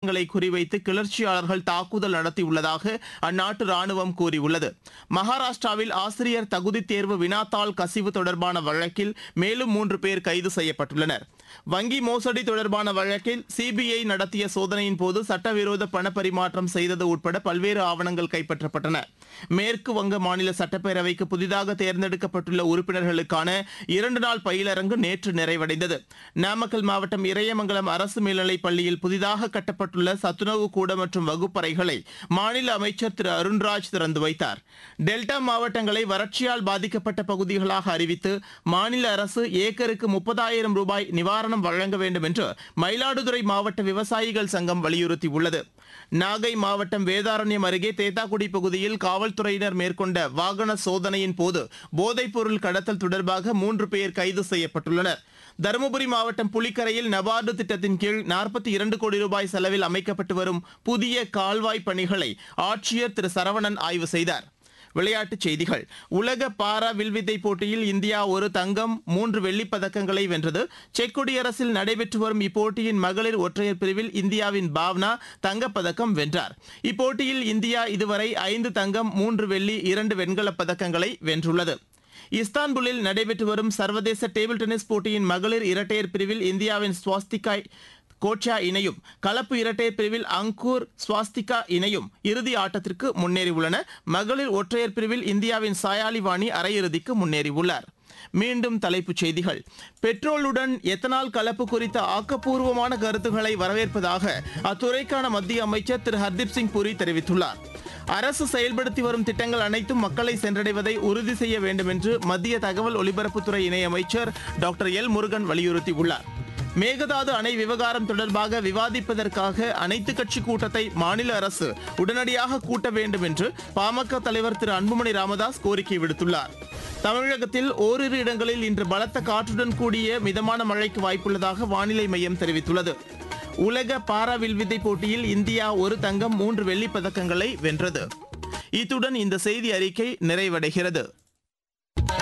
நிலையங்களை குறிவைத்து கிளர்ச்சியாளர்கள் தாக்குதல் நடத்தியுள்ளதாக அந்நாட்டு ராணுவம் கூறியுள்ளது மகாராஷ்டிராவில் ஆசிரியர் தகுதித் தேர்வு வினாத்தாள் கசிவு தொடர்பான வழக்கில் மேலும் மூன்று பேர் கைது செய்யப்பட்டுள்ளனர் வங்கி மோசடி தொடர்பான வழக்கில் சிபிஐ நடத்திய சோதனையின் போது சட்டவிரோத பண பரிமாற்றம் செய்தது உட்பட பல்வேறு ஆவணங்கள் கைப்பற்றப்பட்டன மேற்கு வங்க மாநில சட்டப்பேரவைக்கு புதிதாக தேர்ந்தெடுக்கப்பட்டுள்ள உறுப்பினர்களுக்கான இரண்டு நாள் பயிலரங்கு நேற்று நிறைவடைந்தது நாமக்கல் மாவட்டம் இறையமங்கலம் அரசு மேல்நிலைப் பள்ளியில் புதிதாக கட்டப்பட்டுள்ள சத்துணவு கூட மற்றும் வகுப்பறைகளை மாநில அமைச்சர் திரு அருண்ராஜ் திறந்து வைத்தார் டெல்டா மாவட்டங்களை வறட்சியால் பாதிக்கப்பட்ட பகுதிகளாக அறிவித்து மாநில அரசு ஏக்கருக்கு முப்பதாயிரம் ரூபாய் நிவாரணம் வழங்க வேண்டும் என்று மயிலாடுதுறை மாவட்ட விவசாயிகள் சங்கம் வலியுறுத்தியுள்ளது நாகை மாவட்டம் வேதாரண்யம் அருகே தேத்தாக்குடி பகுதியில் காவல்துறையினர் மேற்கொண்ட வாகன சோதனையின் போது போதைப்பொருள் கடத்தல் தொடர்பாக மூன்று பேர் கைது செய்யப்பட்டுள்ளனர் தருமபுரி மாவட்டம் புலிக்கரையில் நபார்டு திட்டத்தின் கீழ் நாற்பத்தி இரண்டு கோடி ரூபாய் செலவில் அமைக்கப்பட்டு வரும் புதிய கால்வாய் பணிகளை ஆட்சியர் திரு சரவணன் ஆய்வு செய்தார் விளையாட்டுச் செய்திகள் உலக பாரா வில்வித்தை போட்டியில் இந்தியா ஒரு தங்கம் மூன்று வெள்ளிப் பதக்கங்களை வென்றது செக் குடியரசில் நடைபெற்று வரும் இப்போட்டியின் மகளிர் ஒற்றையர் பிரிவில் இந்தியாவின் பாவ்னா தங்கப்பதக்கம் வென்றார் இப்போட்டியில் இந்தியா இதுவரை ஐந்து தங்கம் மூன்று வெள்ளி இரண்டு வெண்கலப் பதக்கங்களை வென்றுள்ளது இஸ்தான்புல்லில் நடைபெற்று வரும் சர்வதேச டேபிள் டென்னிஸ் போட்டியின் மகளிர் இரட்டையர் பிரிவில் இந்தியாவின் ஸ்வாஸ்திகா கோச்சா இணையும் கலப்பு இரட்டையர் பிரிவில் அங்கூர் ஸ்வாஸ்திகா இணையும் இறுதி ஆட்டத்திற்கு முன்னேறியுள்ளன மகளிர் ஒற்றையர் பிரிவில் இந்தியாவின் சாயாலி வாணி அரையிறுதிக்கு முன்னேறியுள்ளார் மீண்டும் தலைப்புச் செய்திகள் பெட்ரோலுடன் எத்தனால் கலப்பு குறித்த ஆக்கப்பூர்வமான கருத்துக்களை வரவேற்பதாக அத்துறைக்கான மத்திய அமைச்சர் திரு ஹர்தீப் சிங் புரி தெரிவித்துள்ளார் அரசு செயல்படுத்தி வரும் திட்டங்கள் அனைத்தும் மக்களை சென்றடைவதை உறுதி செய்ய வேண்டும் என்று மத்திய தகவல் ஒலிபரப்புத்துறை இணையமைச்சர் டாக்டர் எல் முருகன் வலியுறுத்தியுள்ளார் மேகதாது அணை விவகாரம் தொடர்பாக விவாதிப்பதற்காக அனைத்து கட்சி கூட்டத்தை மாநில அரசு உடனடியாக கூட்ட வேண்டும் என்று பாமக தலைவர் திரு அன்புமணி ராமதாஸ் கோரிக்கை விடுத்துள்ளார் தமிழகத்தில் ஓரிரு இடங்களில் இன்று பலத்த காற்றுடன் கூடிய மிதமான மழைக்கு வாய்ப்புள்ளதாக வானிலை மையம் தெரிவித்துள்ளது உலக பாரா வில்வித்தை போட்டியில் இந்தியா ஒரு தங்கம் மூன்று வெள்ளிப் பதக்கங்களை வென்றது இத்துடன் இந்த செய்தி அறிக்கை நிறைவடைகிறது